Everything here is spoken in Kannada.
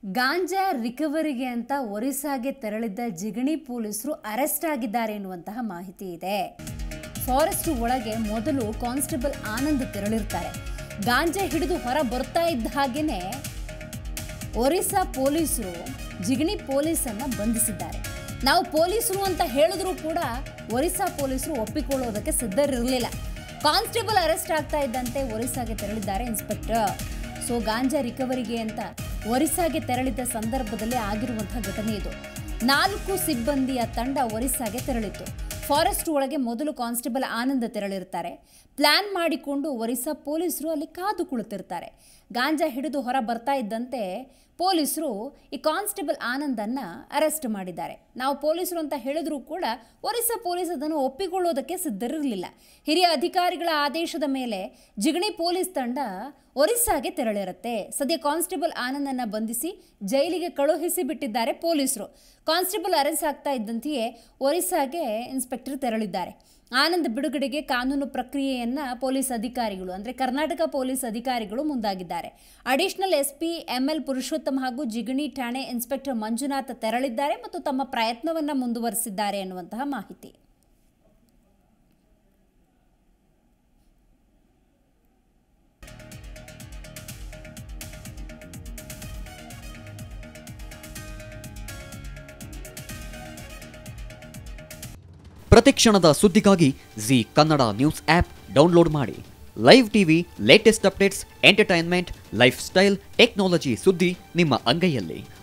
ಗಾಂಜಾ ರಿಕವರಿಗೆ ಅಂತ ಒರಿಸ್ಸಾಗೆ ತೆರಳಿದ್ದ ಜಿಗಣಿ ಪೊಲೀಸರು ಅರೆಸ್ಟ್ ಆಗಿದ್ದಾರೆ ಎನ್ನುವಂತಹ ಮಾಹಿತಿ ಇದೆ ಫಾರೆಸ್ಟ್ ಒಳಗೆ ಮೊದಲು ಕಾನ್ಸ್ಟೇಬಲ್ ಆನಂದ್ ತೆರಳಿರ್ತಾರೆ ಗಾಂಜಾ ಹಿಡಿದು ಹೊರ ಬರ್ತಾ ಇದ್ದ ಹಾಗೇನೆ ಒರಿಸ್ಸಾ ಪೊಲೀಸರು ಜಿಗಣಿ ಪೊಲೀಸನ್ನ ಬಂಧಿಸಿದ್ದಾರೆ ನಾವು ಪೊಲೀಸರು ಅಂತ ಹೇಳಿದ್ರು ಕೂಡ ಒರಿಸ್ಸಾ ಪೊಲೀಸರು ಒಪ್ಪಿಕೊಳ್ಳೋದಕ್ಕೆ ಸಿದ್ಧರಿರಲಿಲ್ಲ ಕಾನ್ಸ್ಟೇಬಲ್ ಅರೆಸ್ಟ್ ಆಗ್ತಾ ಇದ್ದಂತೆ ಒರಿಸ್ಸಾಗೆ ತೆರಳಿದ್ದಾರೆ ಇನ್ಸ್ಪೆಕ್ಟರ್ ಸೊ ಗಾಂಜಾ ರಿಕವರಿಗೆ ಅಂತ ಒರಿಸ್ಸಾಗೆ ತೆರಳಿದ್ದ ಸಂದರ್ಭದಲ್ಲಿ ಆಗಿರುವಂತಹ ಘಟನೆ ಇದು ನಾಲ್ಕು ಸಿಬ್ಬಂದಿಯ ತಂಡ ಒರಿಸ್ಸಾಗೆ ತೆರಳಿತ್ತು ಫಾರೆಸ್ಟ್ ಒಳಗೆ ಮೊದಲು ಕಾನ್ಸ್ಟೇಬಲ್ ಆನಂದ್ ತೆರಳಿರ್ತಾರೆ ಪ್ಲಾನ್ ಮಾಡಿಕೊಂಡು ಒರಿಸ್ಸಾ ಪೊಲೀಸರು ಅಲ್ಲಿ ಕಾದು ಕುಳಿತಿರ್ತಾರೆ ಗಾಂಜಾ ಹಿಡಿದು ಹೊರ ಬರ್ತಾ ಇದ್ದಂತೆ ಪೊಲೀಸರು ಈ ಕಾನ್ಸ್ಟೇಬಲ್ ಆನಂದನ್ನ ಅರೆಸ್ಟ್ ಮಾಡಿದ್ದಾರೆ ನಾವು ಪೊಲೀಸರು ಅಂತ ಹೇಳಿದ್ರು ಕೂಡ ಒರಿಸ್ಸಾ ಪೊಲೀಸ್ ಅದನ್ನು ಒಪ್ಪಿಕೊಳ್ಳೋದಕ್ಕೆ ಸಿದ್ಧರಿರಲಿಲ್ಲ ಹಿರಿಯ ಅಧಿಕಾರಿಗಳ ಆದೇಶದ ಮೇಲೆ ಜಿಗಣಿ ಪೊಲೀಸ್ ತಂಡ ಒರಿಸ್ಸಾಗೆ ತೆರಳಿರುತ್ತೆ ಸದ್ಯ ಕಾನ್ಸ್ಟೇಬಲ್ ಆನಂದನ್ನ ಬಂಧಿಸಿ ಜೈಲಿಗೆ ಕಳುಹಿಸಿ ಬಿಟ್ಟಿದ್ದಾರೆ ಪೊಲೀಸರು ಕಾನ್ಸ್ಟೇಬಲ್ ಅರೆಸ್ಟ್ ಆಗ್ತಾ ಇದ್ದಂತೆಯೇ ಒರಿಸ್ಸಾಗೆ ಇನ್ಸ್ಪೆಕ್ಟರ್ ತೆರಳಿದ್ದಾರೆ ಆನಂದ್ ಬಿಡುಗಡೆಗೆ ಕಾನೂನು ಪ್ರಕ್ರಿಯೆಯನ್ನ ಪೊಲೀಸ್ ಅಧಿಕಾರಿಗಳು ಅಂದರೆ ಕರ್ನಾಟಕ ಪೊಲೀಸ್ ಅಧಿಕಾರಿಗಳು ಮುಂದಾಗಿದ್ದಾರೆ ಅಡಿಷನಲ್ ಎಸ್ಪಿ ಎಂಎಲ್ ಪುರುಷೋತ್ತಮ್ ಹಾಗೂ ಜಿಗಣಿ ಠಾಣೆ ಇನ್ಸ್ಪೆಕ್ಟರ್ ಮಂಜುನಾಥ್ ತೆರಳಿದ್ದಾರೆ ಮತ್ತು ತಮ್ಮ ಪ್ರಯತ್ನವನ್ನ ಮುಂದುವರಿಸಿದ್ದಾರೆ ಎನ್ನುವಂತಹ ಮಾಹಿತಿ ಪ್ರತಿಕ್ಷಣದ ಸುದ್ದಿಗಾಗಿ Zee Kannada news app download ಮಾಡಿ live TV latest updates entertainment lifestyle technology ಸುದ್ದಿ ನಿಮ್ಮ ಅಂಗೈಯಲ್ಲಿ